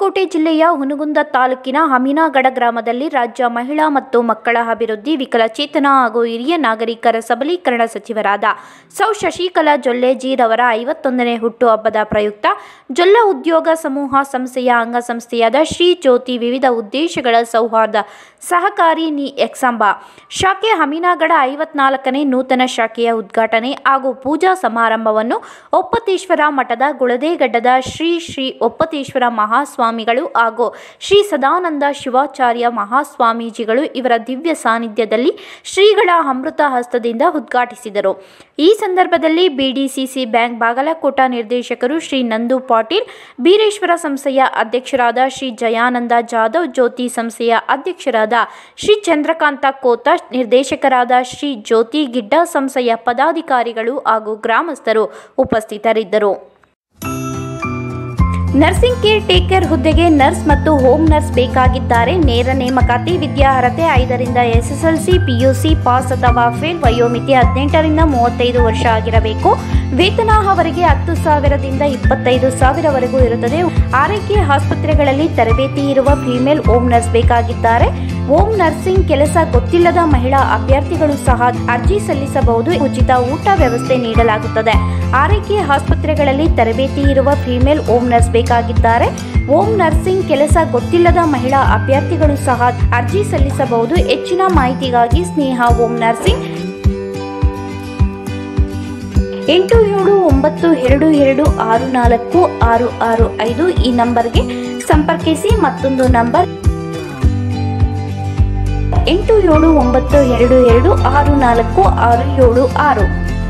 ಬಾಗಲಕೋಟೆ ಜಿಲ್ಲೆಯ ಹುನಗುಂದ ತಾಲೂಕಿನ ಹಮೀನಾಗಡ ಗ್ರಾಮದಲ್ಲಿ ರಾಜ್ಯ ಮಹಿಳಾ ಮತ್ತು ಮಕ್ಕಳ ಅಭಿವೃದ್ಧಿ ವಿಕಲಚೇತನ ಹಾಗೂ ಹಿರಿಯ ನಾಗರಿಕರ ಸಬಲೀಕರಣ ಸಚಿವರಾದ ಸೌ ಶಶಿಕಲಾ ಜೊಲ್ಲೆಜೀರವರ ಐವತ್ತೊಂದನೇ ಹುಟ್ಟುಹಬ್ಬದ ಪ್ರಯುಕ್ತ ಜೊಲ್ಲ ಉದ್ಯೋಗ ಸಮೂಹ ಸಂಸ್ಥೆಯ ಅಂಗಸಂಸ್ಥೆಯಾದ ಶ್ರೀ ಜ್ಯೋತಿ ವಿವಿಧ ಉದ್ದೇಶಗಳ ಸೌಹಾರ್ದ ಸಹಕಾರಿ ನಿ ಎಕ್ಸಾಂಬ ಶಾಖೆ ಹಮೀನಾಗಡ ಐವತ್ನಾಲ್ಕನೇ ನೂತನ ಶಾಖೆಯ ಉದ್ಘಾಟನೆ ಹಾಗೂ ಪೂಜಾ ಸಮಾರಂಭವನ್ನು ಒಪ್ಪತೇಶ್ವರ ಮಠದ ಗುಳದೇಗಡ್ಡದ ಶ್ರೀ ಶ್ರೀ ಒಪ್ಪತೇಶ್ವರ ಮಹಾಸ್ವಾಮಿಗಳು ಹಾಗೂ ಶ್ರೀ ಸದಾನಂದ ಶಿವಾಚಾರ್ಯ ಮಹಾಸ್ವಾಮೀಜಿಗಳು ಇವರ ದಿವ್ಯ ಸಾನ್ನಿಧ್ಯದಲ್ಲಿ ಶ್ರೀಗಳ ಅಮೃತ ಹಸ್ತದಿಂದ ಉದ್ಘಾಟಿಸಿದರು ಈ ಸಂದರ್ಭದಲ್ಲಿ ಬಿಡಿಸಿಸಿ ಬ್ಯಾಂಕ್ ಬಾಗಲಕೋಟ ನಿರ್ದೇಶಕರು ಶ್ರೀ ನಂದು ಪಾಟೀಲ್ ಬೀರೇಶ್ವರ ಸಂಸ್ಥೆಯ ಅಧ್ಯಕ್ಷರಾದ ಶ್ರೀ ಜಯಾನಂದ ಜಾಧವ್ ಜ್ಯೋತಿ ಸಂಸ್ಥೆಯ ಅಧ್ಯಕ್ಷರಾದ ಶ್ರೀ ಚಂದ್ರಕಾಂತ ಕೋತ ನಿರ್ದೇಶಕರಾದ ಶ್ರೀ ಜ್ಯೋತಿ ಗಿಡ್ಡ ಸಂಸ್ಥೆಯ ಪದಾಧಿಕಾರಿಗಳು ಹಾಗೂ ಗ್ರಾಮಸ್ಥರು ಉಪಸ್ಥಿತರಿದ್ದರು ನರ್ಸಿಂಗ್ ಕೇರ್ ಟೇಕರ್ ಹುದ್ದೆಗೆ ನರ್ಸ್ ಮತ್ತು ಹೋಮ್ ನರ್ಸ್ ಬೇಕಾಗಿದ್ದಾರೆ ನೇರ ನೇಮಕಾತಿ ವಿದ್ಯಾರ್ಹತೆ ಐದರಿಂದ ಎಸ್ಎಸ್ಎಲ್ಸಿ ಪಿಯುಸಿ ಪಾಸ್ ಅಥವಾ ಫೇಲ್ ವಯೋಮಿತಿ ಹದಿನೆಂಟರಿಂದ ಮೂವತ್ತೈದು ವರ್ಷ ಆಗಿರಬೇಕು ವೇತನ ಅವರಿಗೆ ಹತ್ತು ಸಾವಿರದಿಂದ ಇಪ್ಪತ್ತೈದು ಸಾವಿರವರೆಗೂ ಇರುತ್ತದೆ ಆರೈಕೆ ಆಸ್ಪತ್ರೆಗಳಲ್ಲಿ ತರಬೇತಿ ಇರುವ ಫಿಮೇಲ್ ಹೋಮ್ ನರ್ಸ್ ಬೇಕಾಗಿದ್ದಾರೆ ಹೋಮ್ ನರ್ಸಿಂಗ್ ಕೆಲಸ ಗೊತ್ತಿಲ್ಲದ ಮಹಿಳಾ ಅಭ್ಯರ್ಥಿಗಳು ಸಹ ಅರ್ಜಿ ಸಲ್ಲಿಸಬಹುದು ಉಚಿತ ಊಟ ವ್ಯವಸ್ಥೆ ನೀಡಲಾಗುತ್ತದೆ ಆರೈಕೆ ಆಸ್ಪತ್ರೆಗಳಲ್ಲಿ ತರಬೇತಿ ಇರುವ ಫಿಮೇಲ್ ಹೋಮ್ ನರ್ಸ್ ಬೇಕಾಗಿದ್ದಾರೆ ಹೋಮ್ ನರ್ಸಿಂಗ್ ಕೆಲಸ ಗೊತ್ತಿಲ್ಲದ ಮಹಿಳಾ ಅಭ್ಯರ್ಥಿಗಳು ಸಹ ಅರ್ಜಿ ಸಲ್ಲಿಸಬಹುದು ಹೆಚ್ಚಿನ ಮಾಹಿತಿಗಾಗಿ ಸ್ನೇಹ ಹೋಮ್ ನರ್ಸಿಂಗ್ ಎಂಟು ಏಳು ಒಂಬತ್ತು ಎರಡು ಎರಡು ಆರು ನಾಲ್ಕು ಆರು ಆರು ಐದು ಈ ನಂಬರ್ಗೆ ಸಂಪರ್ಕಿಸಿ ಮತ್ತೊಂದು ನಂಬರ್ ಎಂಟು ಏಳು ಒಂಬತ್ತು ಎರಡು ಎರಡು ಆರು ನಾಲ್ಕು ಆರು ಏಳು ಆರು